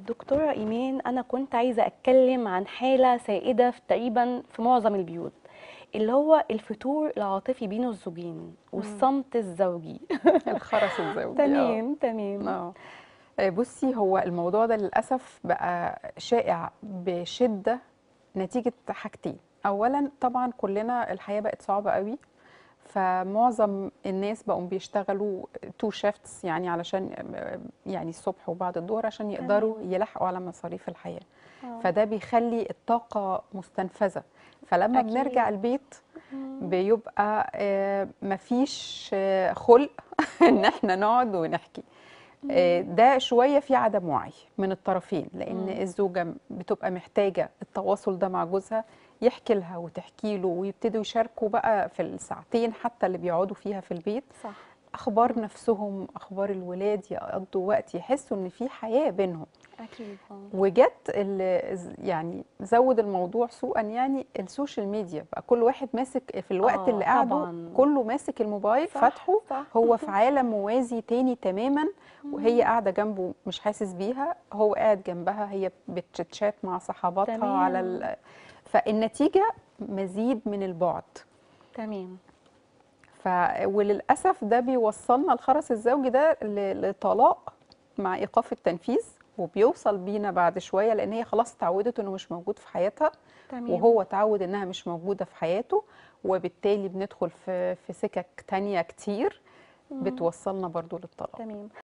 دكتورة إيمان أنا كنت عايزة أتكلم عن حالة سائدة في تقريبا في معظم البيوت اللي هو الفتور العاطفي بين الزوجين والصمت الزوجي الخرس الزوجي تمام تمام اه آه، بصي هو الموضوع ده للأسف بقى شائع بشدة نتيجة حاجتين أولا طبعا كلنا الحياة بقت صعبة قوي فمعظم الناس بقوا بيشتغلوا تو شيفتس يعني علشان آه، يعني الصبح وبعد الظهر عشان يقدروا يلحقوا على مصاريف الحياة آه. فده بيخلي الطاقة مستنفذة فلما أكيد. بنرجع البيت بيبقى آه، مفيش آه، خلق ان احنا نقعد ونحكي آه، ده شويه في عدم وعي من الطرفين لان مم. الزوجه بتبقى محتاجه التواصل ده مع جوزها يحكي لها وتحكي له ويبتدوا يشاركوا بقى في الساعتين حتى اللي بيقعدوا فيها في البيت صح اخبار نفسهم اخبار الولاد يقضوا وقت يحسوا ان في حياه بينهم أكيد آه. وجت ال- يعني زود الموضوع سوءا يعني السوشيال ميديا بقى كل واحد ماسك في الوقت آه، اللي قاعده طبعاً. كله ماسك الموبايل صح، فاتحه صح. هو في عالم موازي تاني تماما وهي قاعده جنبه مش حاسس بيها هو قاعد جنبها هي بتشات مع صحباتها تمام. على ال... فالنتيجه مزيد من البعد تمام ف وللاسف ده بيوصلنا الخرس الزوجي ده ل- لطلاق مع ايقاف التنفيذ وبيوصل بينا بعد شويه لان هي خلاص اتعودت انه مش موجود في حياتها تمام وهو اتعود انها مش موجوده في حياته وبالتالي بندخل في في سكك تانية كتير بتوصلنا برضو للطلاق تمام